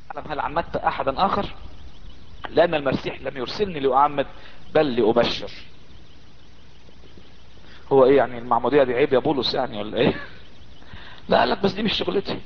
هل عمدت احدا اخر لان المسيح لم يرسلني لاعمد بل لابشر هو ايه يعني المعمودية دي عيب يا بولس يعني ولا ايه لا قال لك بس دي مش شغلتي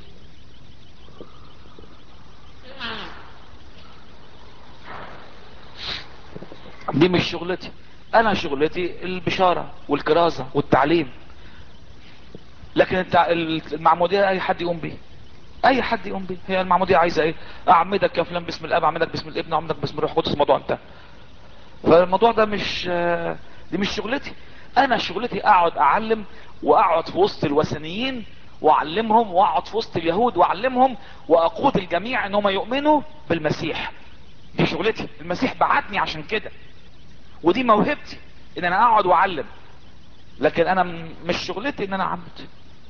دي مش شغلتي انا شغلتي البشارة والكرازة والتعليم لكن التع... المعمودية اي حد يقوم بيه اي حد يقوم بيه هي المعمودية عايزة ايه اعمدك يا فلان باسم الاب اعمدك باسم الابن اعمدك باسم الروح القدس الموضوع انتهى فالموضوع ده مش دي مش شغلتي انا شغلتي اقعد اعلم واقعد في وسط الوثنيين واعلمهم واقعد في وسط اليهود واعلمهم واقود الجميع ان هم يؤمنوا بالمسيح دي شغلتي المسيح بعتني عشان كده ودي موهبتي ان انا اقعد واعلم لكن انا مش شغلتي ان انا اعمد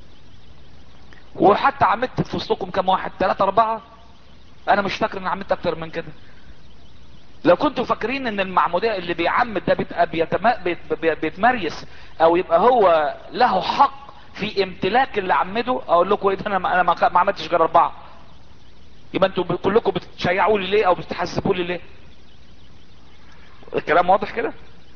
وحتى عمدت في وسطكم كام واحد ثلاثة اربعة انا مش فاكر ان عمدت اكتر من كده لو كنتوا فاكرين ان المعمودية اللي بيعمد ده بيتم... بيت... بيتمريس او يبقى هو له حق في امتلاك اللي عمده اقول لكم ايه ده انا انا ما عملتش غير اربعة يبقى انتوا كلكم بتشيعوا لي ليه او بتحسبوا لي ليه الكلام واضح كده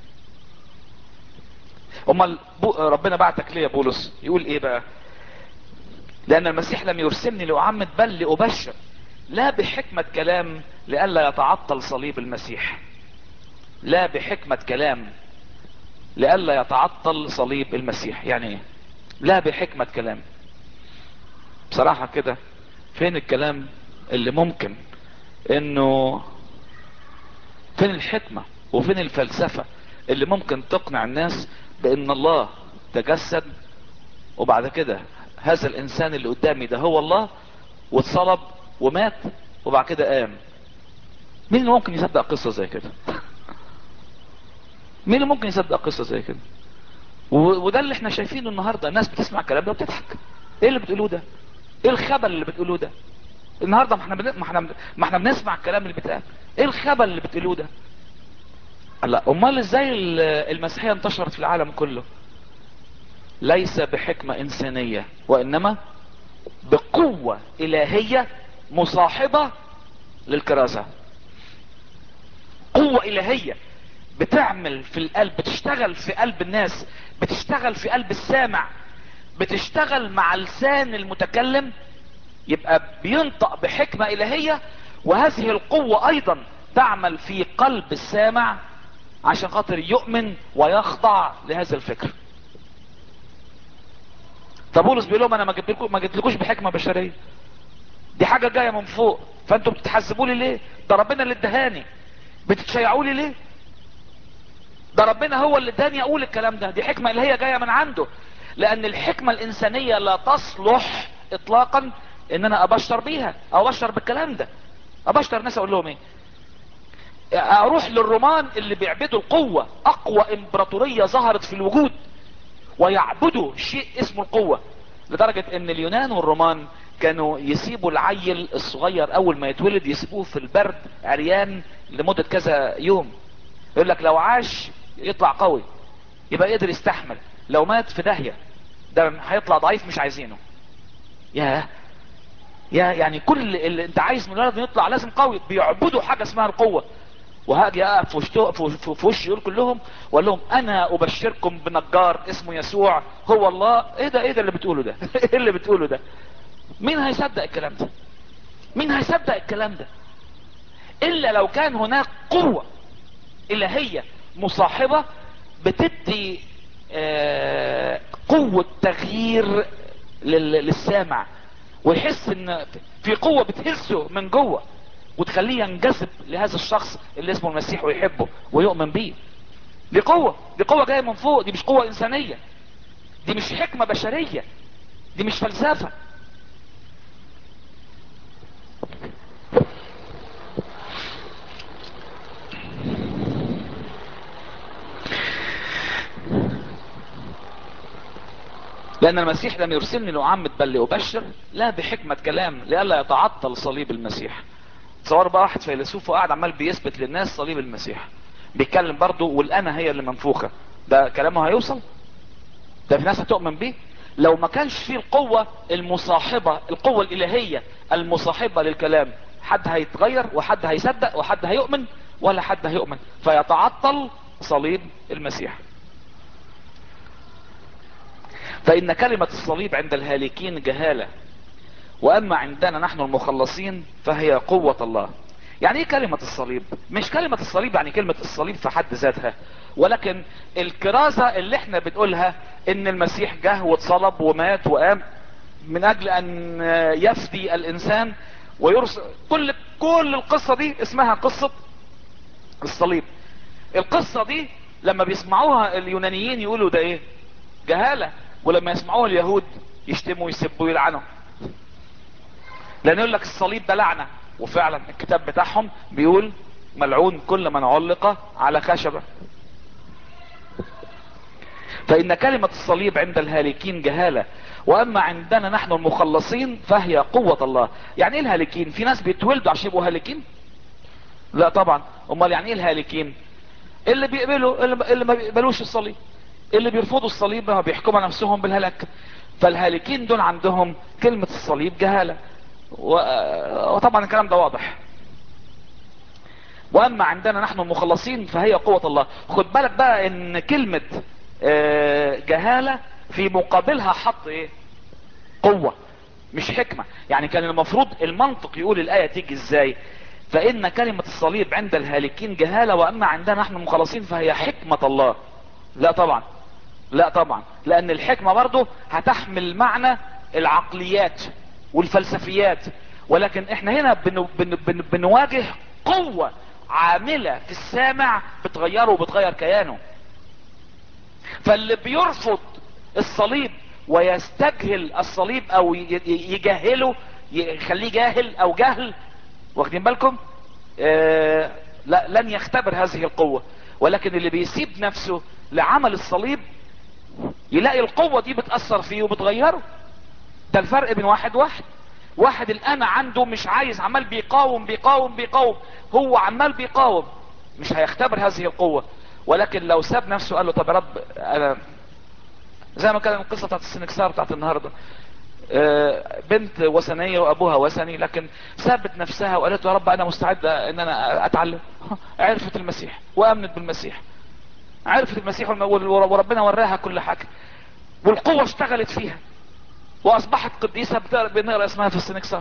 امال ربنا بعتك ليه يا بولس يقول ايه بقى لان المسيح لم يرسلني لاعمد بل لابشر لا بحكمة كلام لئلا يتعطل صليب المسيح لا بحكمة كلام لئلا يتعطل صليب المسيح يعني ايه لا بحكمة كلام بصراحة كده فين الكلام اللي ممكن انه فين الحكمة وفين الفلسفة اللي ممكن تقنع الناس بان الله تجسد وبعد كده هذا الانسان اللي قدامي ده هو الله واتصلب ومات وبعد كده قام مين اللي ممكن يصدق قصة زي كده مين اللي ممكن يصدق قصة زي كده وده اللي احنا شايفينه النهاردة الناس بتسمع الكلام ده وبتضحك ايه اللي بتقولوه ده ايه الخبل اللي بتقولوه ده النهاردة ما احنا بن... ما احنا ما احنا بنسمع الكلام اللي بيتقال ايه الخبل اللي بتقولوه ده لا امال ازاي المسيحية انتشرت في العالم كله ليس بحكمة انسانية وانما بقوة الهية مصاحبة للكراسة قوة الهية بتعمل في القلب بتشتغل في قلب الناس بتشتغل في قلب السامع بتشتغل مع لسان المتكلم يبقى بينطق بحكمة الهية وهذه القوة ايضا تعمل في قلب السامع عشان خاطر يؤمن ويخضع لهذا الفكر فبولس بيقول لهم انا ما جبتلكوش ما جبتلكوش بحكمة بشرية دي حاجة جاية من فوق فانتوا بتتحسبوا لي ليه ده ربنا اللي ادهاني بتتشيعوا لي ليه ده ربنا هو اللي اداني اقول الكلام ده دي حكمة اللي هي جاية من عنده لان الحكمة الانسانية لا تصلح اطلاقا ان انا ابشر بيها او ابشر بالكلام ده ابشر ناس اقول لهم ايه اروح للرومان اللي بيعبدوا القوة اقوى امبراطورية ظهرت في الوجود ويعبدوا شيء اسمه القوة لدرجة ان اليونان والرومان كانوا يسيبوا العيل الصغير اول ما يتولد يسيبوه في البرد عريان لمدة كذا يوم يقول لك لو عاش يطلع قوي يبقى يقدر يستحمل لو مات في داهية ده هيطلع ضعيف مش عايزينه يا يا يعني كل اللي انت عايز من الولد يطلع لازم قوي بيعبدوا حاجة اسمها القوة وهاجي اقف في وشتو- في- في- في وش دول كلهم واقول لهم انا ابشركم بنجار اسمه يسوع هو الله ايه ده ايه ده اللي بتقوله ده ايه اللي بتقوله ده مين هيصدق الكلام ده مين هيصدق الكلام ده الا لو كان هناك قوة الهية مصاحبة بتدي آه، قوة تغيير لل- للسامع ويحس ان في قوة بتهزه من جوه وتخليه ينجذب لهذا الشخص اللي اسمه المسيح ويحبه ويؤمن بيه دي قوة دي قوة جاية من فوق دي مش قوة انسانية دي مش حكمة بشرية دي مش فلسفة لأن المسيح لم يرسلني لأعمد بل لأبشر لا بحكمة كلام لئلا يتعطل صليب المسيح تصور بقى واحد فيلسوف وقاعد عمال بيثبت للناس صليب المسيح بيتكلم برضه والأنا هي اللي منفوخة ده كلامه هيوصل ده في ناس هتؤمن بيه لو ما كانش فيه القوة المصاحبة القوة الإلهية المصاحبة للكلام حد هيتغير وحد هيصدق وحد هيؤمن ولا حد هيؤمن فيتعطل صليب المسيح فإن كلمة الصليب عند الهالكين جهالة وأما عندنا نحن المخلصين فهي قوة الله يعني ايه كلمة الصليب مش كلمة الصليب يعني كلمة الصليب في حد ذاتها ولكن الكرازة اللي احنا بنقولها ان المسيح جه واتصلب ومات وقام من اجل ان يفدي الانسان ويرسل كل كل القصة دي اسمها قصة الصليب القصة دي لما بيسمعوها اليونانيين يقولوا ده ايه جهالة ولما يسمعوها اليهود يشتموا يسبوا يلعنوا لان يقول لك الصليب ده لعنة وفعلا الكتاب بتاعهم بيقول ملعون كل من علق على خشبة فإن كلمة الصليب عند الهالكين جهالة وأما عندنا نحن المخلصين فهي قوة الله يعني إيه الهالكين في ناس بيتولدوا عشان يبقوا هالكين لا طبعا أمال يعني إيه الهالكين اللي بيقبلوا اللي ما بيقبلوش الصليب اللي بيرفضوا الصليب ما بيحكموا نفسهم بالهلاك فالهالكين دول عندهم كلمة الصليب جهالة وطبعا الكلام ده واضح واما عندنا نحن المخلصين فهي قوة الله خد بالك بقى ان كلمة جهالة في مقابلها حط ايه قوة مش حكمة يعني كان المفروض المنطق يقول الاية تيجي ازاي فان كلمة الصليب عند الهالكين جهالة واما عندنا نحن المخلصين فهي حكمة الله لا طبعا لا طبعا لان الحكمة برضو هتحمل معنى العقليات والفلسفيات ولكن احنا هنا بن بن بن بنواجه قوة عاملة في السامع بتغيره وبتغير كيانه فاللي بيرفض الصليب ويستجهل الصليب او يجهله يخليه جاهل او جهل واخدين بالكم آه لا لن يختبر هذه القوة ولكن اللي بيسيب نفسه لعمل الصليب يلاقي القوة دي بتأثر فيه وبتغيره ده الفرق بين واحد واحد واحد الان عنده مش عايز عمال بيقاوم بيقاوم بيقاوم هو عمال بيقاوم مش هيختبر هذه القوة ولكن لو ساب نفسه قال له طب يا رب انا زي ما كان القصة بتاعت السنكسار بتاعت النهاردة بنت وثنية وابوها وثني لكن سابت نفسها وقالت يا رب انا مستعدة ان انا اتعلم عرفت المسيح وامنت بالمسيح عرفت المسيح وربنا وراها كل حاجة والقوة اشتغلت فيها واصبحت قديسة بنقرأ اسمها في السنكسار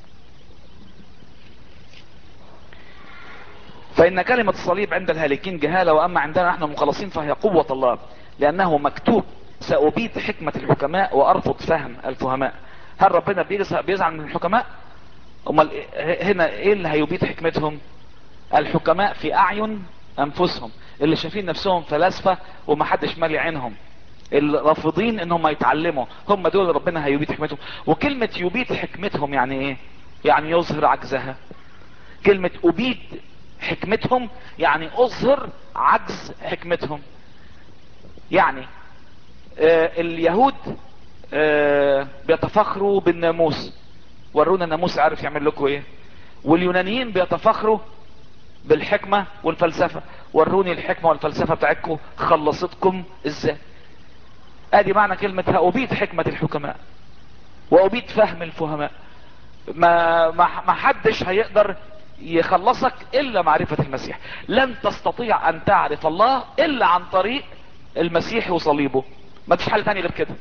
فان كلمة الصليب عند الهالكين جهالة واما عندنا نحن المخلصين فهي قوة الله لانه مكتوب سأبيد حكمة الحكماء وارفض فهم الفهماء هل ربنا بيزعل من الحكماء امال هنا ايه اللي هيبيد حكمتهم الحكماء في اعين انفسهم اللي شايفين نفسهم فلاسفة ومحدش مالي عينهم الرافضين انهم يتعلموا هم دول ربنا هيبيد حكمتهم وكلمة يبيد حكمتهم يعني ايه يعني يظهر عجزها كلمة ابيد حكمتهم يعني اظهر عجز حكمتهم يعني آه اليهود آه بيتفخروا بالناموس ورونا الناموس عارف يعمل لكم ايه واليونانيين بيتفخروا بالحكمة والفلسفة وروني الحكمة والفلسفة بتاعتكم خلصتكم ازاي ادي معنى كلمة ابيد حكمة الحكماء وابيد فهم الفهماء ما, ما, ما حدش هيقدر يخلصك الا معرفة المسيح لن تستطيع ان تعرف الله الا عن طريق المسيح وصليبه ما فيش حل تاني غير كده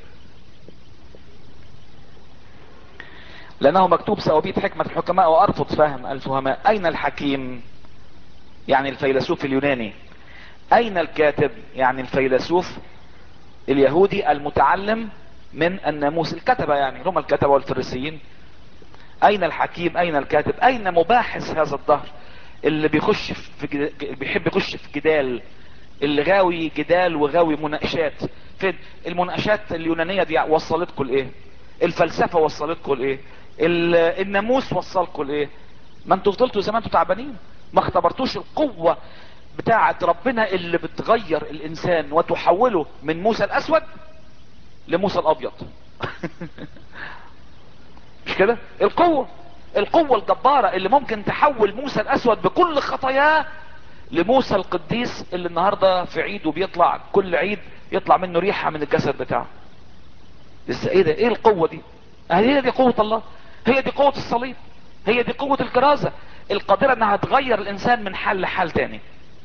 لانه مكتوب سأبيد حكمة الحكماء وارفض فهم الفهماء اين الحكيم يعني الفيلسوف اليوناني اين الكاتب يعني الفيلسوف اليهودي المتعلم من الناموس الكتبة يعني هم الكتبة والفريسيين اين الحكيم اين الكاتب اين مباحث هذا الظهر اللي بيخش في جد... بيحب يخش في جدال اللي غاوي جدال وغاوي مناقشات فين المناقشات اليونانية دي وصلتكم لايه الفلسفة وصلتكم لايه الناموس وصلكم لايه ما انتوا فضلتوا زي ما انتوا تعبانين ما اختبرتوش القوة بتاعة ربنا اللي بتغير الانسان وتحوله من موسى الاسود لموسى الابيض مش كده القوة القوة الجبارة اللي ممكن تحول موسى الاسود بكل خطاياه لموسى القديس اللي النهاردة في عيد وبيطلع كل عيد يطلع منه ريحة من الجسد بتاعه ازاي ايه ده ايه القوة دي هي دي قوة الله هي دي قوة الصليب هي دي قوة الكرازة القادرة انها تغير الانسان من حال لحال تاني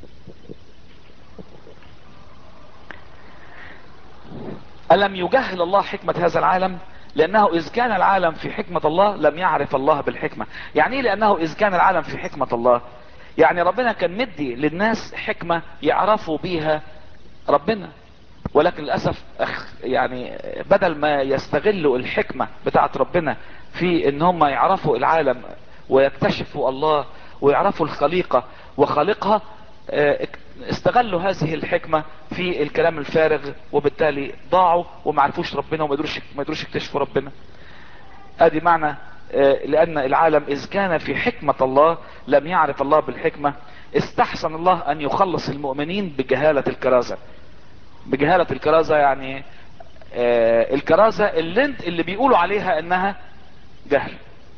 ألم يجهل الله حكمة هذا العالم لأنه إذ كان العالم في حكمة الله لم يعرف الله بالحكمة يعني إيه لأنه إذ كان العالم في حكمة الله يعني ربنا كان مدي للناس حكمة يعرفوا بيها ربنا ولكن للأسف أخ يعني بدل ما يستغلوا الحكمة بتاعت ربنا في ان هم يعرفوا العالم ويكتشفوا الله ويعرفوا الخليقة وخالقها اه استغلوا هذه الحكمة في الكلام الفارغ وبالتالي ضاعوا وما عرفوش ربنا وما يدروش ما يدروش يكتشفوا ربنا ادي معنى اه لان العالم اذ كان في حكمة الله لم يعرف الله بالحكمة استحسن الله ان يخلص المؤمنين بجهالة الكرازة بجهالة الكرازة يعني اه الكرازة اللي, انت اللي بيقولوا عليها انها جهل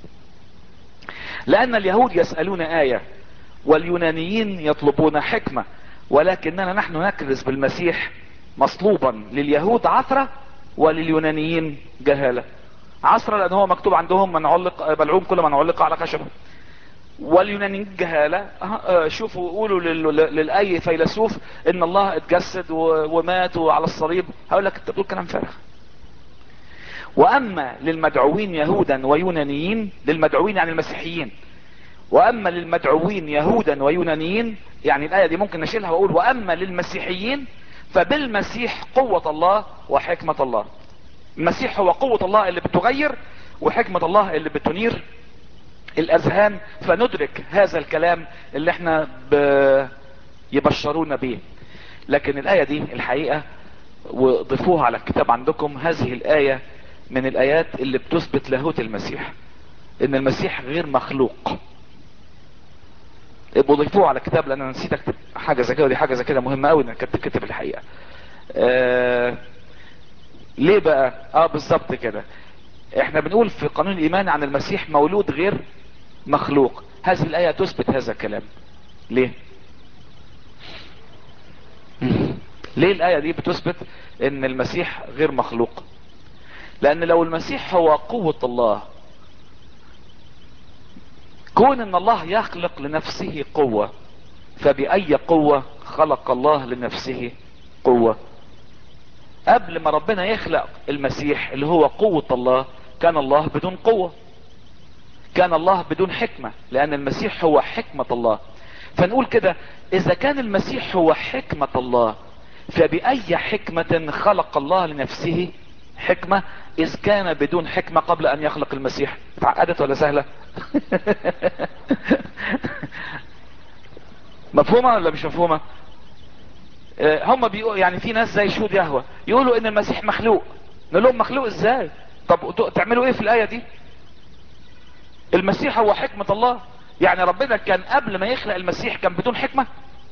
لان اليهود يسألون آية واليونانيين يطلبون حكمة ولكننا نحن نكرز بالمسيح مصلوبا لليهود عثرة ولليونانيين جهالة عثرة لان هو مكتوب عندهم من علق بلعوم كل من علق على خشبه واليونانيين جهالة شوفوا قولوا للأي فيلسوف ان الله اتجسد ومات على الصليب هقول لك انت بتقول كلام فارغ واما للمدعوين يهودا ويونانيين للمدعوين يعني المسيحيين واما للمدعوين يهودا ويونانيين يعني الايه دي ممكن نشيلها واقول واما للمسيحيين فبالمسيح قوة الله وحكمة الله المسيح هو قوة الله اللي بتغير وحكمة الله اللي بتنير الاذهان فندرك هذا الكلام اللي احنا ب... يبشرونا به لكن الاية دي الحقيقة وضيفوها على الكتاب عندكم هذه الاية من الايات اللي بتثبت لاهوت المسيح ان المسيح غير مخلوق ابقوا ضيفوه على الكتاب لان انا نسيت اكتب حاجة زي كده ودي حاجة زي كده مهمة قوي انك تكتب الحقيقة آه ليه بقى اه بالظبط كده احنا بنقول في قانون الايمان عن المسيح مولود غير مخلوق هذه الاية تثبت هذا الكلام ليه ليه الاية دي بتثبت ان المسيح غير مخلوق لان لو المسيح هو قوة الله كون ان الله يخلق لنفسه قوة فبأي قوة خلق الله لنفسه قوة قبل ما ربنا يخلق المسيح اللي هو قوة الله كان الله بدون قوة كان الله بدون حكمة لان المسيح هو حكمة الله فنقول كده اذا كان المسيح هو حكمة الله فبأي حكمة خلق الله لنفسه حكمة اذ كان بدون حكمة قبل ان يخلق المسيح اتعقدت ولا سهلة مفهومة ولا مش مفهومة اه هم بيقولوا يعني في ناس زي شهود يهوى يقولوا ان المسيح مخلوق نقول لهم مخلوق ازاي طب تعملوا ايه في الاية دي المسيح هو حكمة الله يعني ربنا كان قبل ما يخلق المسيح كان بدون حكمة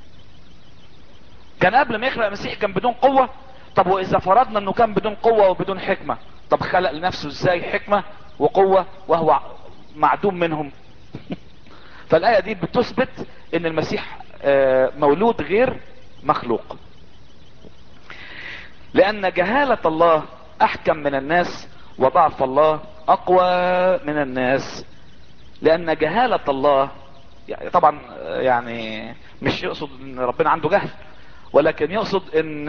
كان قبل ما يخلق المسيح كان بدون قوة طب واذا فرضنا انه كان بدون قوة وبدون حكمة طب خلق لنفسه ازاي حكمة وقوة وهو معدوم منهم فالآية دي بتثبت ان المسيح مولود غير مخلوق لان جهالة الله احكم من الناس وضعف الله اقوى من الناس لان جهالة الله يعني طبعا يعني مش يقصد ان ربنا عنده جهل ولكن يقصد ان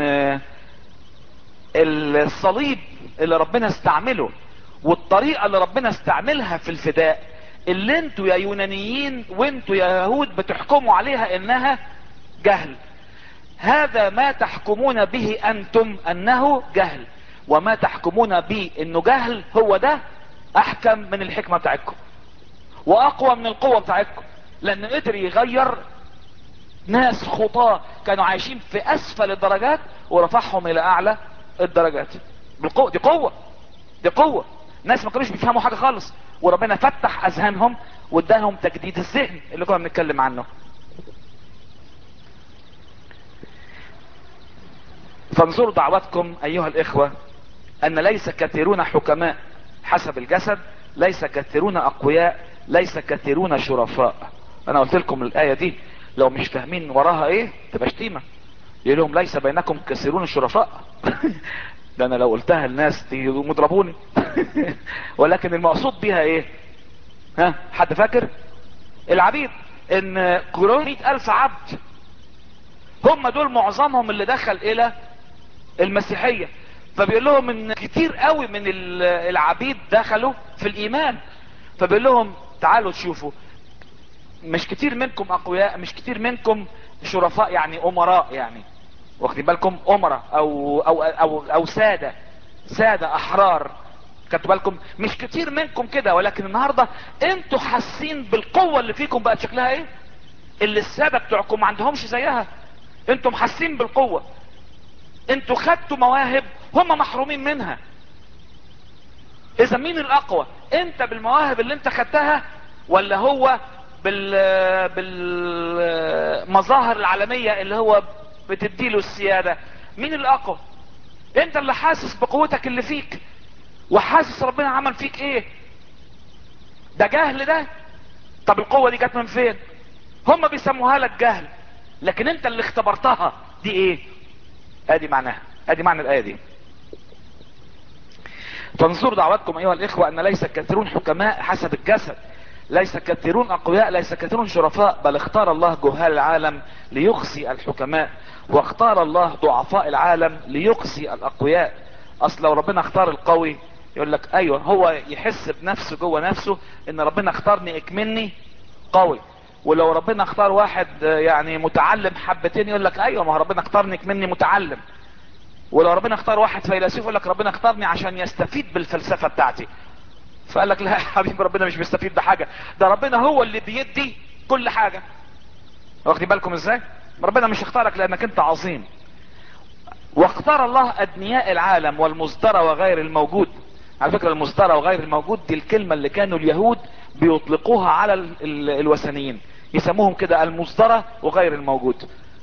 الصليب اللي ربنا استعمله والطريقة اللي ربنا استعملها في الفداء اللي انتوا يا يونانيين وانتوا يا يهود بتحكموا عليها انها جهل هذا ما تحكمون به انتم انه جهل وما تحكمون به انه جهل هو ده احكم من الحكمة بتاعتكم واقوى من القوة بتاعتكم لان قدر يغير ناس خطاة كانوا عايشين في اسفل الدرجات ورفعهم الى اعلى الدرجات بالقوة دي قوة دي قوة ناس ما كانوش بيفهموا حاجة خالص وربنا فتح اذهانهم واداهم تجديد الذهن اللي كنا بنتكلم عنه فانظروا دعوتكم ايها الاخوة ان ليس كثيرون حكماء حسب الجسد ليس كثيرون اقوياء ليس كثيرون شرفاء انا قلت لكم الاية دي لو مش فاهمين وراها ايه تبقى شتيمة يقول لهم ليس بينكم كثيرون شرفاء ده انا لو قلتها الناس يضربوني ولكن المقصود بها ايه ها حد فاكر العبيد ان قرون مئة الف عبد هم دول معظمهم اللي دخل الى المسيحية فبيقول لهم ان كتير قوي من ال- العبيد دخلوا في الايمان فبيقول لهم تعالوا تشوفوا مش كتير منكم اقوياء مش كتير منكم شرفاء يعني امراء يعني واخدين بالكم امراء او او او او ساده ساده احرار خدتوا بالكم مش كتير منكم كده ولكن النهارده انتوا حاسين بالقوه اللي فيكم بقت شكلها ايه اللي الساده بتوعكم ما عندهمش زيها انتم حاسين بالقوه انتوا خدتوا مواهب هم محرومين منها اذا مين الاقوى انت بالمواهب اللي انت خدتها ولا هو بال بالمظاهر العالمية اللي هو بتديله السيادة مين الاقوى انت اللي حاسس بقوتك اللي فيك وحاسس ربنا عمل فيك ايه ده جهل ده طب القوة دي جت من فين هم بيسموها لك جهل لكن انت اللي اختبرتها دي ايه ادي معناها ادي معنى الايه دي تنظر دعوتكم ايها الاخوة ان ليس كثيرون حكماء حسب الجسد ليس كثيرون اقوياء ليس كثيرون شرفاء بل اختار الله جهال العالم ليقصي الحكماء واختار الله ضعفاء العالم ليقصي الاقوياء اصل لو ربنا اختار القوي يقول لك ايوه هو يحس بنفسه جوه نفسه ان ربنا اختارني اكمني قوي ولو ربنا اختار واحد آه، يعني متعلم حبتين يقول لك ايوه ما هو ربنا اختارني اكمني متعلم ولو ربنا اختار واحد فيلسوف يقول لك ربنا اختارني عشان يستفيد بالفلسفه بتاعتي فقال لك لا يا حبيبي ربنا مش بيستفيد بحاجه ده ربنا هو اللي بيدي كل حاجه واخدين بالكم ازاي ربنا مش اختارك لانك انت عظيم واختار الله ادنياء العالم والمصدرة وغير الموجود على فكرة المصدرة وغير الموجود دي الكلمة اللي كانوا اليهود بيطلقوها على ال ال الوثنيين يسموهم كده المصدرة وغير الموجود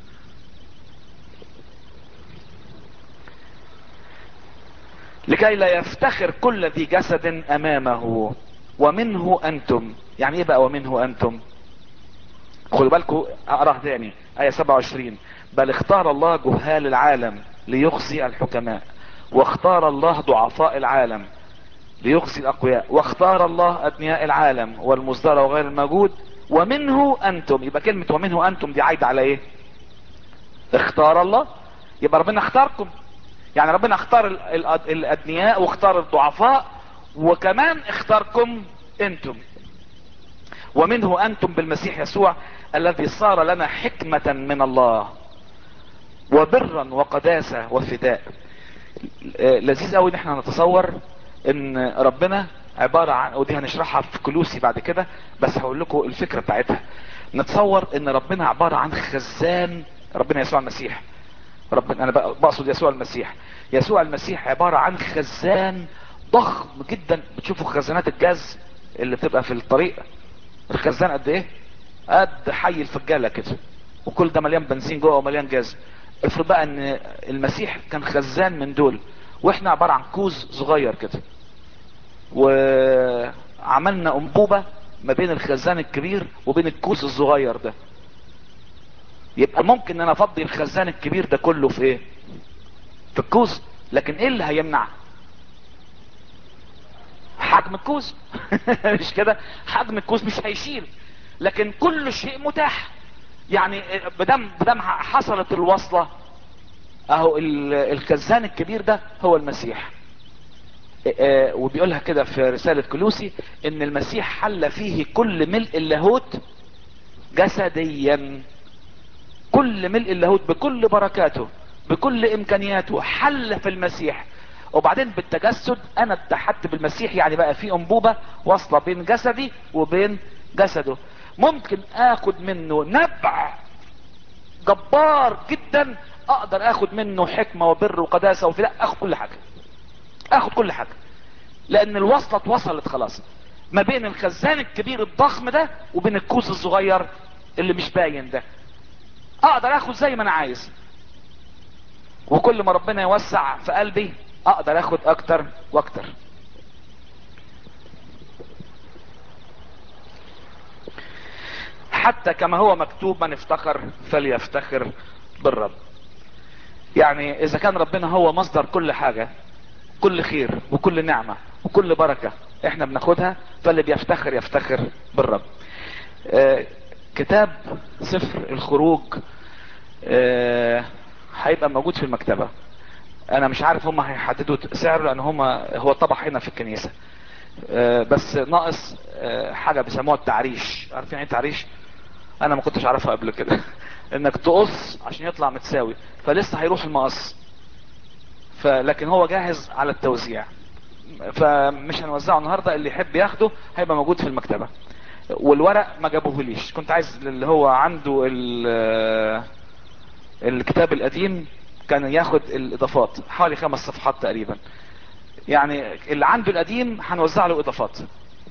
لكي لا يفتخر كل ذي جسد امامه ومنه انتم يعني ايه بقى ومنه انتم خدوا بالكم اقراها تاني ايه 27 بل اختار الله جهال العالم ليخزي الحكماء واختار الله ضعفاء العالم ليخزي الاقوياء واختار الله ادنياء العالم والمصدر وغير الموجود ومنه انتم يبقى كلمة ومنه انتم دي عايدة على ايه اختار الله يبقى ربنا اختاركم يعني ربنا اختار ال- ال- الادنياء واختار الضعفاء وكمان اختاركم انتم ومنه انتم بالمسيح يسوع الذي صار لنا حكمة من الله وبرا وقداسة وفداء آه، لذيذ قوي ان احنا نتصور ان ربنا عبارة عن ودي هنشرحها في كلوسي بعد كده بس هقول لكم الفكرة بتاعتها نتصور ان ربنا عبارة عن خزان ربنا يسوع المسيح ربنا انا بق- بقصد يسوع المسيح يسوع المسيح عبارة عن خزان ضخم جدا بتشوفوا خزانات الجاز اللي بتبقى في الطريق الخزان قد ايه قد حي الفجالة كده وكل ده مليان بنزين جوه ومليان جاز افرض بقى ان المسيح كان خزان من دول واحنا عبارة عن كوز صغير كده وعملنا انبوبة ما بين الخزان الكبير وبين الكوز الصغير ده يبقى ممكن ان انا افضي الخزان الكبير ده كله في ايه في الكوز لكن ايه اللي هيمنع حجم الكوز مش كده حجم الكوز مش هيشيل لكن كل شيء متاح يعني بدم بدم حصلت الوصلة اهو ال- الخزان الكبير ده هو المسيح آه، وبيقولها كده في رسالة كلوسي ان المسيح حل فيه كل ملء اللاهوت جسديا كل ملء اللاهوت بكل بركاته بكل امكانياته حل في المسيح وبعدين بالتجسد انا اتحدت بالمسيح يعني بقى في انبوبة واصلة بين جسدي وبين جسده ممكن اخد منه نبع جبار جدا اقدر اخد منه حكمة وبر وقداسة وفداء اخد كل حاجة اخد كل حاجة لان الوصلة اتوصلت خلاص ما بين الخزان الكبير الضخم ده وبين الكوز الصغير اللي مش باين ده اقدر اخد زي ما انا عايز وكل ما ربنا يوسع في قلبي اقدر اخد اكتر واكتر حتى كما هو مكتوب من افتخر فليفتخر بالرب يعني اذا كان ربنا هو مصدر كل حاجة كل خير وكل نعمة وكل بركة احنا بناخدها فاللي بيفتخر يفتخر بالرب آه كتاب سفر الخروج آه هيبقى موجود في المكتبة انا مش عارف هم هيحددوا سعره لان هم هو طبع هنا في الكنيسة آه بس ناقص آه حاجة بيسموها التعريش عارفين ايه التعريش انا ما كنتش اعرفها قبل كده انك تقص عشان يطلع متساوي فلسه هيروح المقص فلكن هو جاهز على التوزيع فمش هنوزعه النهارده اللي يحب ياخده هيبقى موجود في المكتبه والورق ما جابوهوليش كنت عايز اللي هو عنده الكتاب القديم كان ياخد الاضافات حوالي خمس صفحات تقريبا يعني اللي عنده القديم هنوزع له اضافات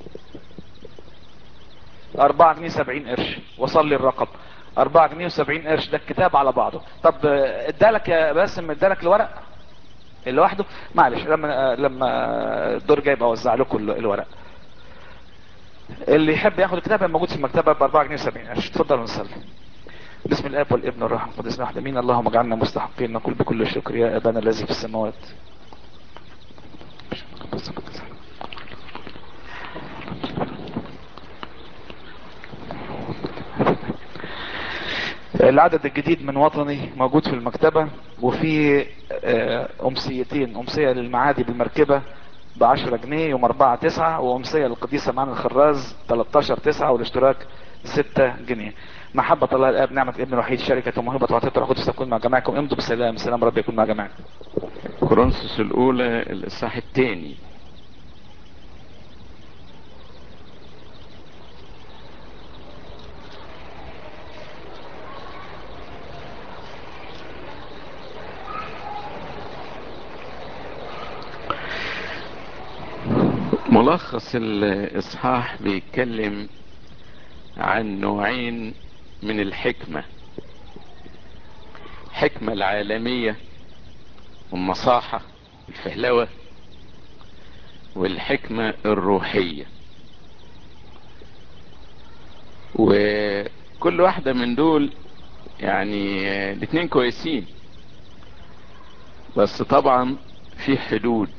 اربعة جنيه سبعين قرش وصل لي الرقم اربعة جنيه وسبعين قرش ده الكتاب على بعضه طب ادالك يا باسم ادالك الورق لوحده معلش لما لما الدور جاي اوزع لكم الورق اللي يحب ياخد الكتاب موجود في المكتبه ب 4 جنيه 70 قرش اتفضلوا نصلي بسم الاب والابن والروح القدس واحد امين اللهم اجعلنا مستحقين نقول بكل شكر يا ابانا الذي في السماوات العدد الجديد من وطني موجود في المكتبة وفي امسيتين امسية للمعادي بالمركبة بعشرة جنيه يوم اربعة تسعة وامسية للقديسة معنا الخراز 13 تسعة والاشتراك ستة جنيه محبة الله الاب نعمة الابن الوحيد شركة وموهبة وعطية الروح القدس تكون مع جماعكم امضوا بسلام سلام رب يكون مع جماعكم كورنثوس الاولى الاصحاح الثاني ملخص الاصحاح بيتكلم عن نوعين من الحكمة الحكمة العالمية والنصاحة الفهلوة والحكمة الروحية وكل واحدة من دول يعني الاتنين كويسين بس طبعا في حدود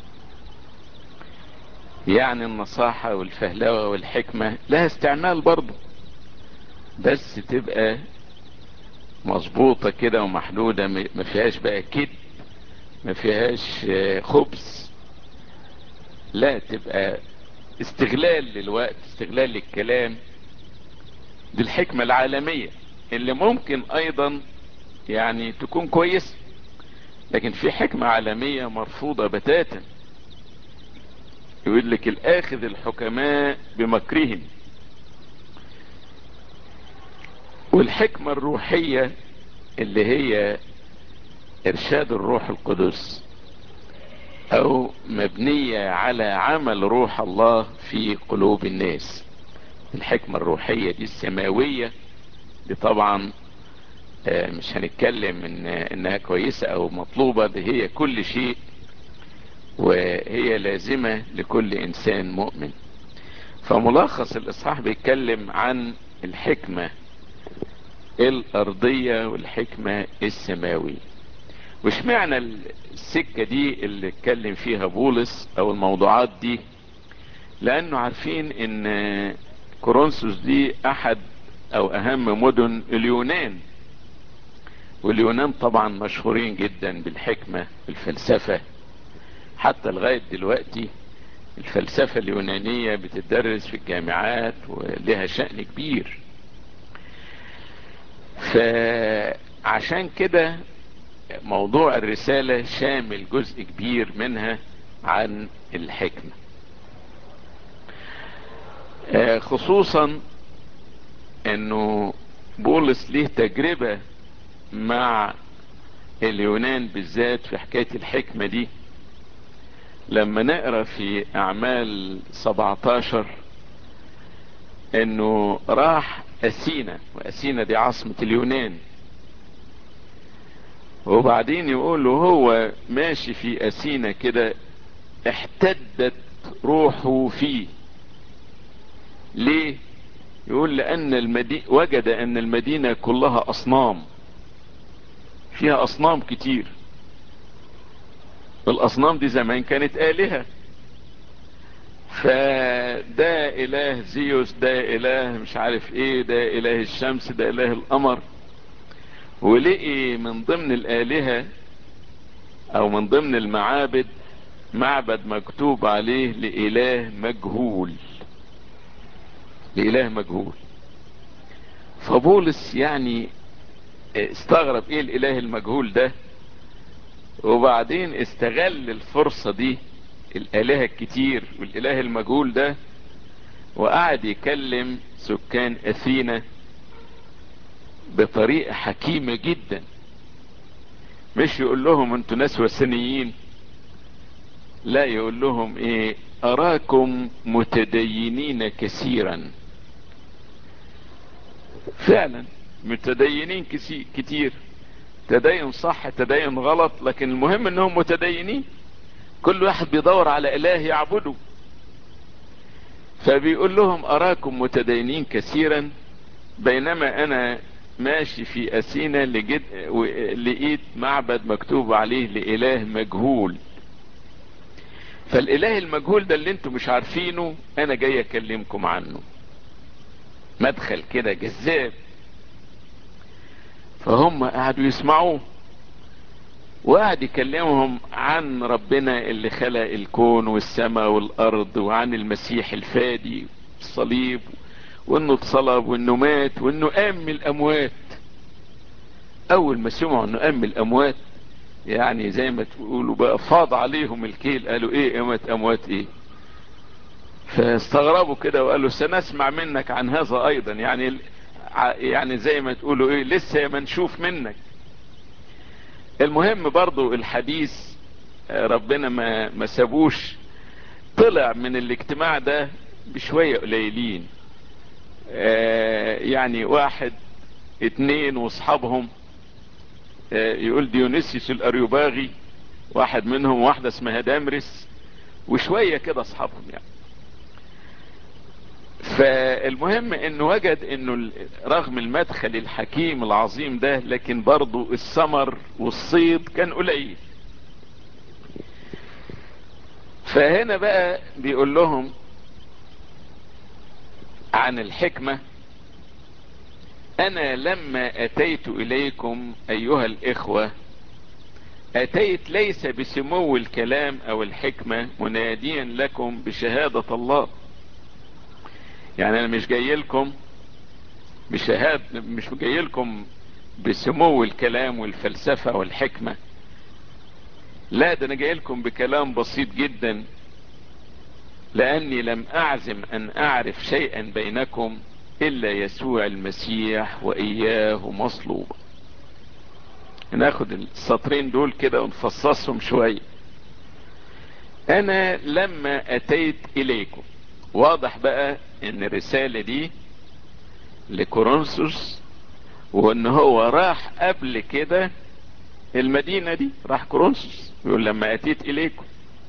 يعني النصاحة والفهلوة والحكمة لها استعمال برضه بس تبقى مظبوطة كده ومحدودة ما فيهاش بقى كد ما فيهاش خبز لا تبقى استغلال للوقت استغلال للكلام دي الحكمة العالمية اللي ممكن ايضا يعني تكون كويسة لكن في حكمة عالمية مرفوضة بتاتا يقول لك الاخذ الحكماء بمكرهم والحكمة الروحية اللي هي ارشاد الروح القدس او مبنية على عمل روح الله في قلوب الناس الحكمة الروحية دي السماوية دي طبعا مش هنتكلم إن انها كويسة او مطلوبة دي هي كل شيء وهي لازمة لكل انسان مؤمن فملخص الاصحاح بيتكلم عن الحكمة الارضية والحكمة السماوية وش معنى السكة دي اللي اتكلم فيها بولس او الموضوعات دي لانه عارفين ان كورنثوس دي احد او اهم مدن اليونان واليونان طبعا مشهورين جدا بالحكمة بالفلسفة حتى لغاية دلوقتي الفلسفة اليونانية بتدرس في الجامعات ولها شأن كبير فعشان كده موضوع الرسالة شامل جزء كبير منها عن الحكمة خصوصا انه بولس ليه تجربة مع اليونان بالذات في حكاية الحكمة دي لما نقرأ في اعمال 17 انه راح اثينا واثينا دي عاصمة اليونان وبعدين يقول له هو ماشي في اثينا كده احتدت روحه فيه ليه يقول لان المدينة وجد ان المدينة كلها اصنام فيها اصنام كتير الاصنام دي زمان كانت الهة فده اله زيوس ده اله مش عارف ايه ده اله الشمس ده اله القمر ولقي من ضمن الالهة او من ضمن المعابد معبد مكتوب عليه لإله مجهول لإله مجهول فبولس يعني استغرب ايه الإله المجهول ده وبعدين استغل الفرصة دي الآلهة الكتير والإله المجهول ده وقعد يكلم سكان أثينا بطريقة حكيمة جدا مش يقول لهم انتوا ناس وثنيين لا يقول لهم ايه اراكم متدينين كثيرا فعلا متدينين كتير تدين صح تدين غلط لكن المهم انهم متدينين كل واحد بيدور على اله يعبده فبيقول لهم اراكم متدينين كثيرا بينما انا ماشي في اثينا لجد لقيت معبد مكتوب عليه لاله مجهول فالاله المجهول ده اللي انتم مش عارفينه انا جاي اكلمكم عنه مدخل كده جذاب فهم قعدوا يسمعوه وقعد يكلمهم عن ربنا اللي خلق الكون والسماء والارض وعن المسيح الفادي الصليب وانه اتصلب وانه مات وانه قام من الاموات اول ما سمعوا انه قام من الاموات يعني زي ما تقولوا بقى فاض عليهم الكيل قالوا ايه قامت اموات ايه فاستغربوا كده وقالوا سنسمع منك عن هذا ايضا يعني يعني زي ما تقولوا ايه لسه ما نشوف منك المهم برضو الحديث ربنا ما ما سابوش طلع من الاجتماع ده بشوية قليلين يعني واحد اتنين واصحابهم يقول ديونيسيوس الاريوباغي واحد منهم واحدة اسمها دامرس وشوية كده اصحابهم يعني فالمهم انه وجد انه رغم المدخل الحكيم العظيم ده لكن برضو الثمر والصيد كان قليل فهنا بقى بيقول لهم عن الحكمة انا لما اتيت اليكم ايها الاخوة اتيت ليس بسمو الكلام او الحكمة مناديا لكم بشهادة الله يعني انا مش جاي لكم بشهاد مش جاي لكم بسمو الكلام والفلسفة والحكمة لا ده انا جاي لكم بكلام بسيط جدا لاني لم اعزم ان اعرف شيئا بينكم الا يسوع المسيح واياه مصلوبا ناخد السطرين دول كده ونفصصهم شوية انا لما اتيت اليكم واضح بقى ان الرسالة دي لكورنثوس وان هو راح قبل كده المدينة دي راح كورنثوس يقول لما اتيت اليكم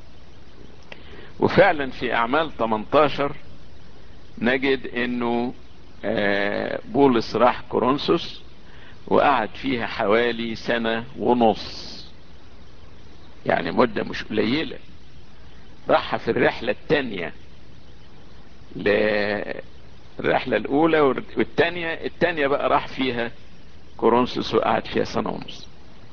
وفعلا في اعمال 18 نجد انه بولس راح كورنثوس وقعد فيها حوالي سنة ونص يعني مدة مش قليلة راح في الرحلة التانية للرحلة الاولى والتانية التانية بقى راح فيها كورنثوس وقعد فيها سنة ونص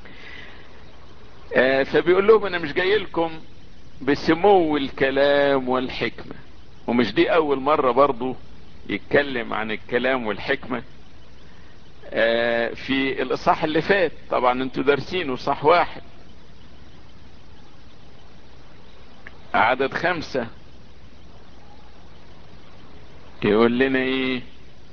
فبيقول لهم انا مش جاي لكم بسمو الكلام والحكمة ومش دي اول مرة برضو يتكلم عن الكلام والحكمة في الاصحاح اللي فات طبعا انتوا دارسينه صح واحد عدد خمسة يقول لنا ايه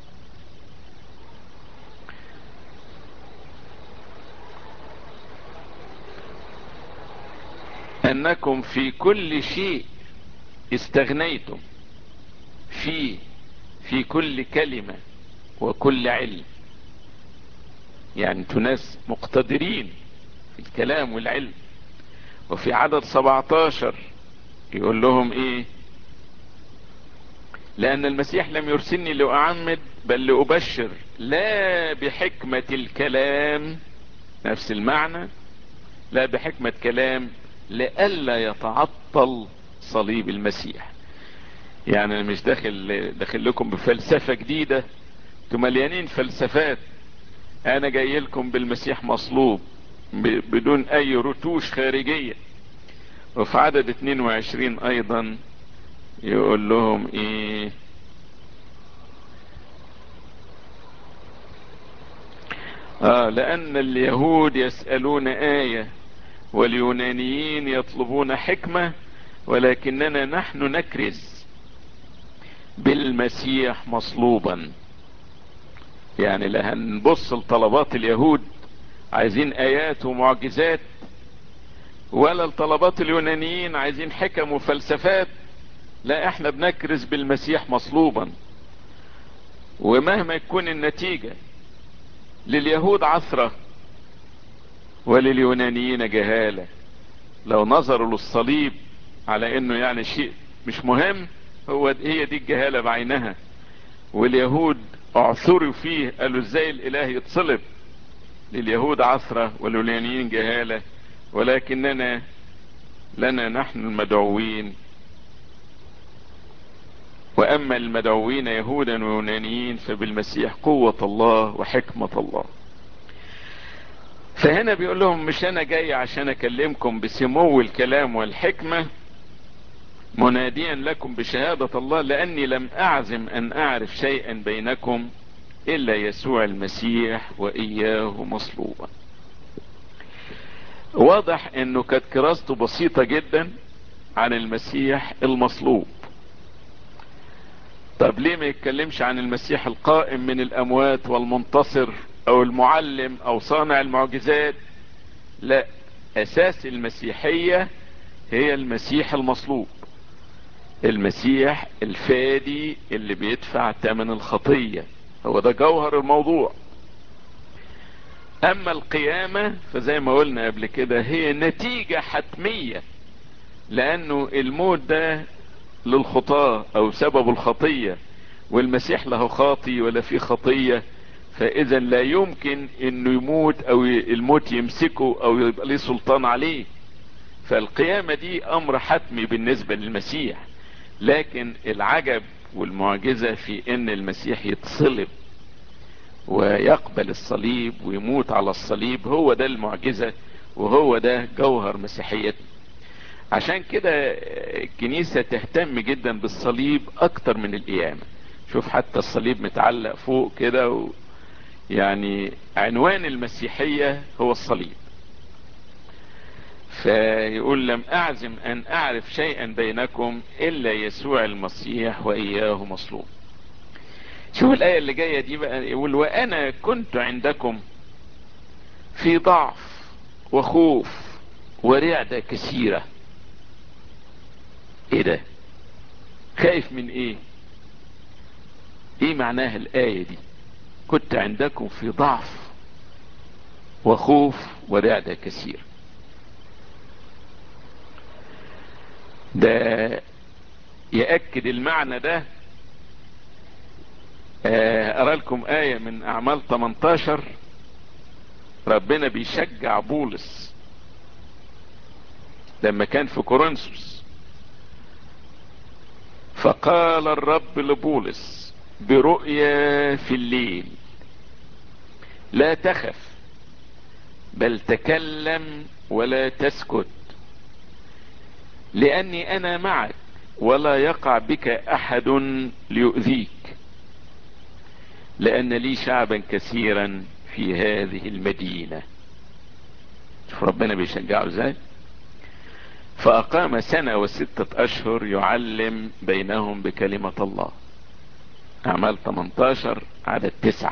انكم في كل شيء استغنيتم في في كل كلمة وكل علم يعني انتوا ناس مقتدرين في الكلام والعلم وفي عدد 17 يقول لهم ايه لان المسيح لم يرسلني لاعمد بل لابشر لا بحكمة الكلام نفس المعنى لا بحكمة كلام لئلا يتعطل صليب المسيح يعني انا مش داخل داخل لكم بفلسفة جديدة انتوا مليانين فلسفات انا جاي لكم بالمسيح مصلوب بدون اي رتوش خارجية وفي عدد 22 ايضا يقول لهم ايه اه لان اليهود يسألون آية واليونانيين يطلبون حكمة ولكننا نحن نكرز بالمسيح مصلوبا يعني لا هنبص لطلبات اليهود عايزين ايات ومعجزات ولا لطلبات اليونانيين عايزين حكم وفلسفات لا احنا بنكرز بالمسيح مصلوبا ومهما يكون النتيجة لليهود عثرة ولليونانيين جهالة لو نظروا للصليب على انه يعني شيء مش مهم هو هي دي الجهالة بعينها واليهود اعثروا فيه قالوا ازاي الاله يتصلب لليهود عثرة واليونانيين جهالة ولكننا لنا نحن المدعوين واما المدعوين يهودا ويونانيين فبالمسيح قوة الله وحكمة الله فهنا بيقول لهم مش انا جاي عشان اكلمكم بسمو الكلام والحكمة مناديا لكم بشهادة الله لاني لم اعزم ان اعرف شيئا بينكم الا يسوع المسيح واياه مصلوبا واضح انه كانت كراسته بسيطة جدا عن المسيح المصلوب طب ليه ما يتكلمش عن المسيح القائم من الاموات والمنتصر او المعلم او صانع المعجزات لا اساس المسيحية هي المسيح المصلوب المسيح الفادي اللي بيدفع ثمن الخطية هو ده جوهر الموضوع اما القيامة فزي ما قلنا قبل كده هي نتيجة حتمية لانه الموت ده للخطاة او سبب الخطية والمسيح له خاطي ولا في خطية فاذا لا يمكن انه يموت او الموت يمسكه او يبقى ليه سلطان عليه فالقيامة دي امر حتمي بالنسبة للمسيح لكن العجب والمعجزة في ان المسيح يتصلب ويقبل الصليب ويموت على الصليب هو ده المعجزة وهو ده جوهر مسيحيتنا عشان كده الكنيسة تهتم جدا بالصليب اكتر من القيامة شوف حتى الصليب متعلق فوق كده و يعني عنوان المسيحية هو الصليب فيقول لم اعزم ان اعرف شيئا بينكم الا يسوع المسيح واياه مصلوب شوف الاية اللي جاية دي بقى يقول وانا كنت عندكم في ضعف وخوف ورعدة كثيرة ايه ده خايف من ايه ايه معناها الاية دي كنت عندكم في ضعف وخوف ورعدة كثيرة ده يأكد المعنى ده ارى لكم آية من اعمال 18 ربنا بيشجع بولس لما كان في كورنثوس فقال الرب لبولس برؤيا في الليل لا تخف بل تكلم ولا تسكت لاني انا معك ولا يقع بك احد ليؤذيك لان لي شعبا كثيرا في هذه المدينة شوف ربنا بيشجعه ازاي فاقام سنة وستة اشهر يعلم بينهم بكلمة الله اعمال 18 عدد تسعة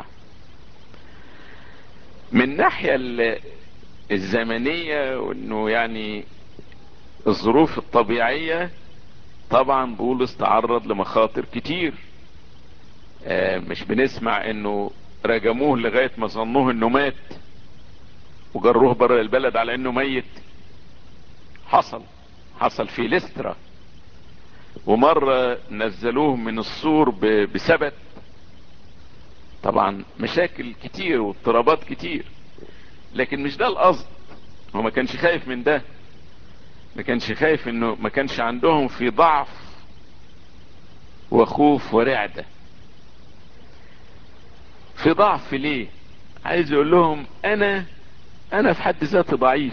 من ناحية الزمنية وانه يعني الظروف الطبيعية طبعا بولس تعرض لمخاطر كتير آه مش بنسمع انه رجموه لغاية ما ظنوه انه مات وجروه بره البلد على انه ميت حصل حصل في لسترا ومرة نزلوه من السور بسبت طبعا مشاكل كتير واضطرابات كتير لكن مش ده القصد هو ما كانش خايف من ده ما كانش خايف انه ما كانش عندهم في ضعف وخوف ورعدة في ضعف ليه عايز يقول لهم انا انا في حد ذاتي ضعيف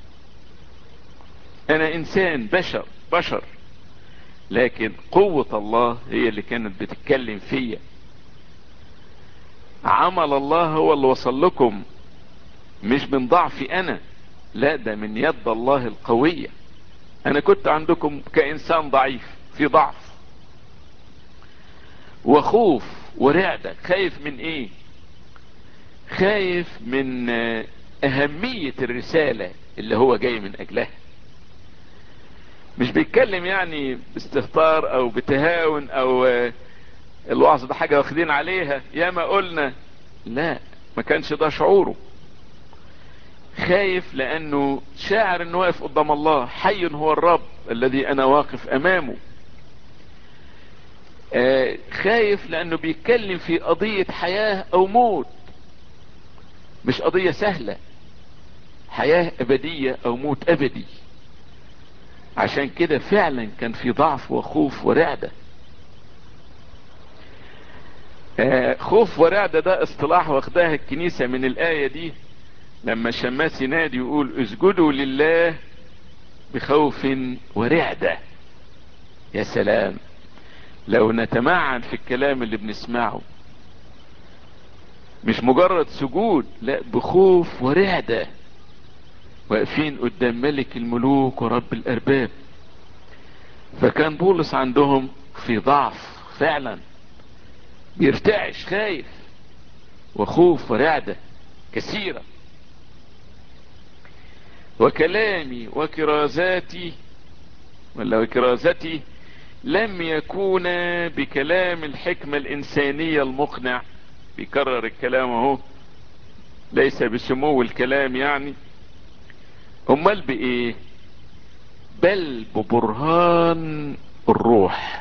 انا انسان بشر بشر لكن قوة الله هي اللي كانت بتتكلم فيا عمل الله هو اللي وصل لكم مش من ضعفي انا لا ده من يد الله القوية انا كنت عندكم كانسان ضعيف في ضعف وخوف ورعدة خايف من ايه خايف من اهمية الرسالة اللي هو جاي من اجلها مش بيتكلم يعني باستهتار او بتهاون او الوعظ ده حاجة واخدين عليها يا ما قلنا لا ما كانش ده شعوره خايف لانه شاعر انه واقف قدام الله حي هو الرب الذي انا واقف امامه آه خايف لانه بيتكلم في قضية حياة او موت مش قضية سهلة حياة ابدية او موت ابدي عشان كده فعلا كان في ضعف وخوف ورعدة آه خوف ورعدة ده اصطلاح واخداها الكنيسة من الآية دي لما الشماس ينادي يقول اسجدوا لله بخوف ورعدة يا سلام لو نتمعن في الكلام اللي بنسمعه مش مجرد سجود لا بخوف ورعدة واقفين قدام ملك الملوك ورب الارباب فكان بولس عندهم في ضعف فعلا بيرتعش خايف وخوف ورعدة كثيرة وكلامي وكرازاتي ولا وكرازتي لم يكون بكلام الحكمة الإنسانية المقنع بيكرر الكلام اهو ليس بسمو الكلام يعني امال بايه بل ببرهان الروح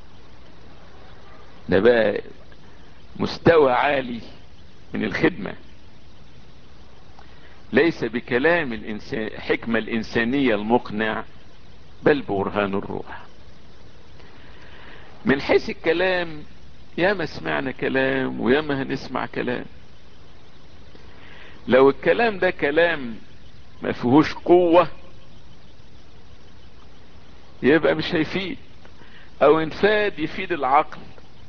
ده بقى مستوى عالي من الخدمة ليس بكلام الإنسان حكمة الإنسانية المقنع بل ببرهان الروح من حيث الكلام ياما سمعنا كلام وياما هنسمع كلام لو الكلام ده كلام ما فيهوش قوة يبقى مش هيفيد او انفاد يفيد العقل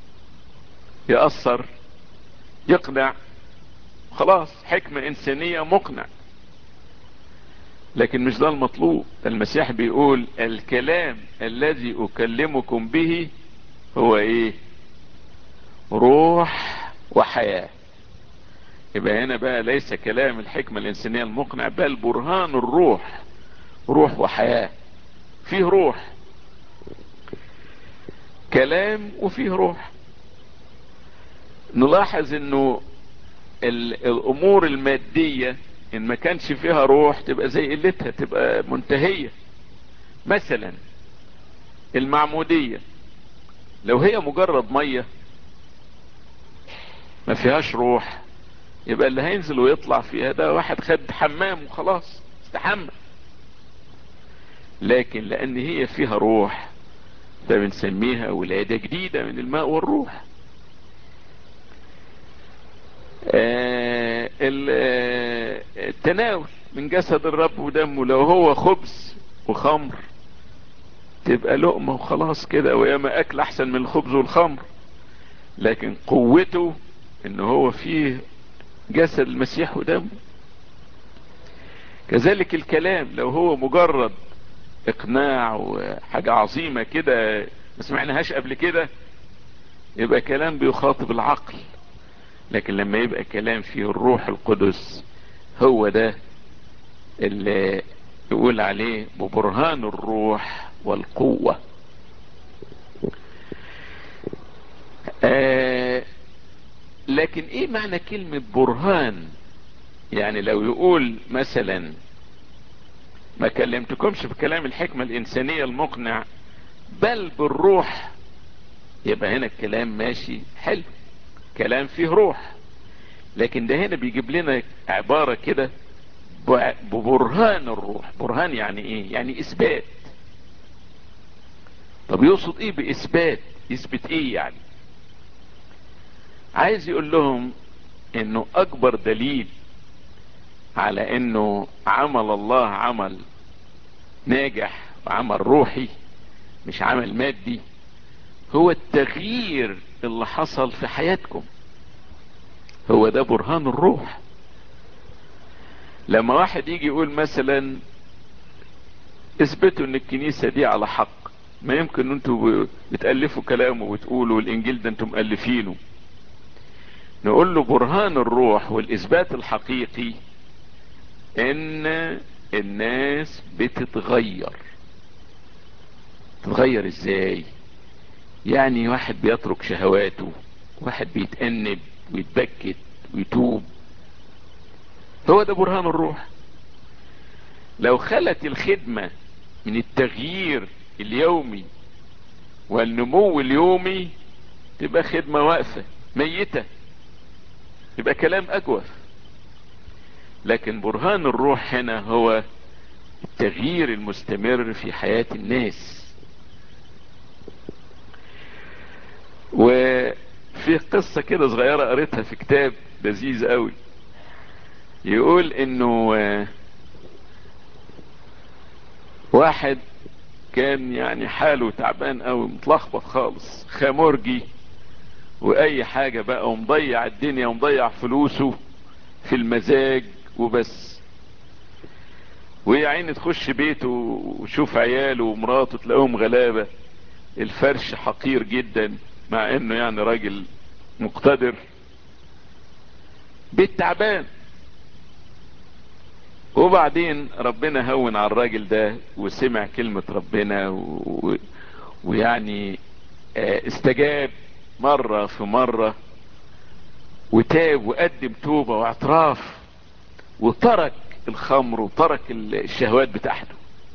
يأثر يقنع خلاص حكمة انسانية مقنع لكن مش ده المطلوب المسيح بيقول الكلام الذي اكلمكم به هو ايه روح وحياة يبقى هنا بقى ليس كلام الحكمة الانسانية المقنع بل برهان الروح روح وحياة فيه روح كلام وفيه روح نلاحظ انه الامور المادية ان ما كانش فيها روح تبقى زي قلتها تبقى منتهية مثلا المعمودية لو هي مجرد مية ما فيهاش روح يبقى اللي هينزل ويطلع فيها ده واحد خد حمام وخلاص استحمى لكن لان هي فيها روح فبنسميها ولادة جديدة من الماء والروح آه التناول من جسد الرب ودمه لو هو خبز وخمر تبقى لقمة وخلاص كده وياما اكل احسن من الخبز والخمر لكن قوته ان هو فيه جسد المسيح ودمه كذلك الكلام لو هو مجرد اقناع وحاجة عظيمة كده ما سمعناهاش قبل كده يبقى كلام بيخاطب العقل لكن لما يبقى كلام فيه الروح القدس هو ده اللي يقول عليه ببرهان الروح والقوة آه لكن ايه معنى كلمة برهان يعني لو يقول مثلا ما كلمتكمش بكلام الحكمة الانسانية المقنع بل بالروح يبقى هنا الكلام ماشي حلو كلام فيه روح لكن ده هنا بيجيب لنا عبارة كده ببرهان الروح برهان يعني ايه يعني اثبات طب يقصد ايه باثبات يثبت ايه يعني عايز يقول لهم انه اكبر دليل على انه عمل الله عمل ناجح وعمل روحي مش عمل مادي هو التغيير اللي حصل في حياتكم هو ده برهان الروح لما واحد يجي يقول مثلا اثبتوا ان الكنيسة دي على حق ما يمكن ان انتوا بتألفوا كلامه وتقولوا الانجيل ده انتم مؤلفينه نقول له برهان الروح والاثبات الحقيقي ان الناس بتتغير تتغير ازاي يعني واحد بيترك شهواته واحد بيتأنب ويتبكت ويتوب هو ده برهان الروح لو خلت الخدمة من التغيير اليومي والنمو اليومي تبقى خدمة واقفة ميتة يبقى كلام اجوف لكن برهان الروح هنا هو التغيير المستمر في حياة الناس وفي قصة كده صغيرة قريتها في كتاب لذيذ قوي يقول انه واحد كان يعني حاله تعبان قوي متلخبط خالص خامورجي واي حاجة بقى ومضيع الدنيا ومضيع فلوسه في المزاج وبس ويا عيني تخش بيته وشوف عياله ومراته تلاقيهم غلابة الفرش حقير جدا مع انه يعني راجل مقتدر بيت تعبان وبعدين ربنا هون على الراجل ده وسمع كلمة ربنا و... ويعني استجاب مرة في مرة وتاب وقدم توبة واعتراف وترك الخمر وترك الشهوات بتاعته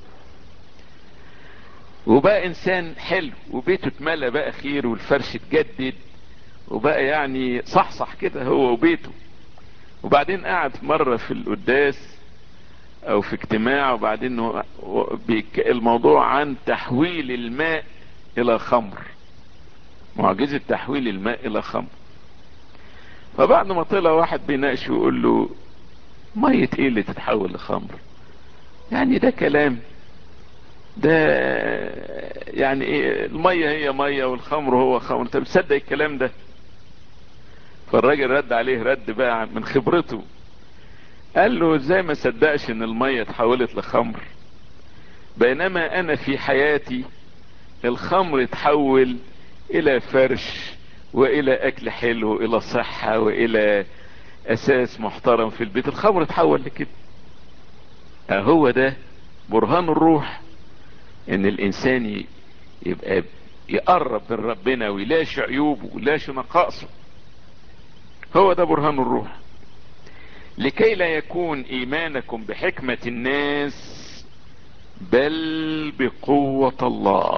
وبقى انسان حلو وبيته اتملى بقى خير والفرش اتجدد وبقى يعني صحصح كده هو وبيته وبعدين قعد مرة في القداس او في اجتماع وبعدين الموضوع عن تحويل الماء الى خمر معجزة تحويل الماء الى خمر فبعد ما طلع واحد بيناقش ويقول له مية ايه اللي تتحول لخمر يعني ده كلام ده يعني ايه المية هي مية والخمر هو خمر انت بتصدق الكلام ده فالراجل رد عليه رد بقى من خبرته قال له ازاي ما صدقش ان المية اتحولت لخمر بينما انا في حياتي الخمر اتحول الى فرش والى اكل حلو الى صحة والى اساس محترم في البيت الخمر اتحول لكده هو ده برهان الروح ان الانسان يبقى يقرب من ربنا ويلاش عيوبه ويلاش نقائصه هو ده برهان الروح لكي لا يكون ايمانكم بحكمة الناس بل بقوة الله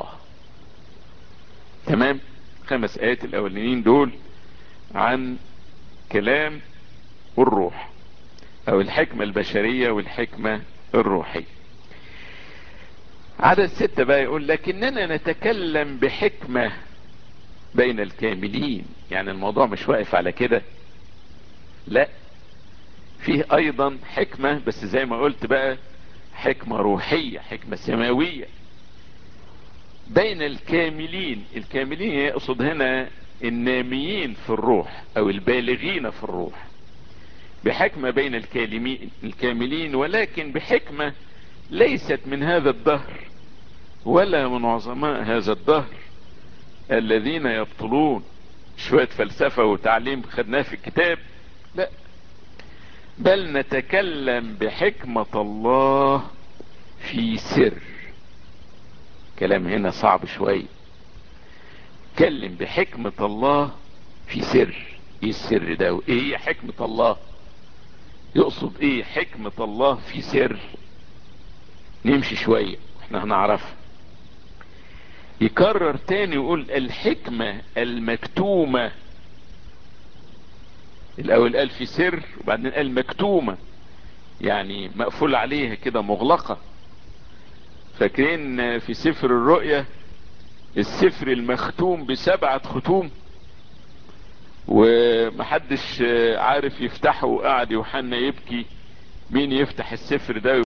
تمام خمس ايات الاولانيين دول عن كلام الروح او الحكمة البشرية والحكمة الروحية عدد ستة بقى يقول لكننا نتكلم بحكمة بين الكاملين يعني الموضوع مش واقف على كده لا فيه ايضا حكمة بس زي ما قلت بقى حكمة روحية حكمة سماوية بين الكاملين الكاملين يقصد هنا الناميين في الروح او البالغين في الروح بحكمة بين الكاملين ولكن بحكمة ليست من هذا الدهر ولا من عظماء هذا الدهر الذين يبطلون شوية فلسفة وتعليم خدناه في الكتاب لا بل نتكلم بحكمة الله في سر كلام هنا صعب شوية كلم بحكمة الله في سر ايه السر ده وايه هي حكمة الله يقصد ايه حكمة الله في سر نمشي شوية احنا هنعرفها يكرر تاني يقول الحكمة المكتومة الاول قال في سر وبعدين قال مكتومة يعني مقفول عليها كده مغلقة فاكرين في سفر الرؤية السفر المختوم بسبعة ختوم ومحدش عارف يفتحه وقعد يوحنا يبكي مين يفتح السفر ده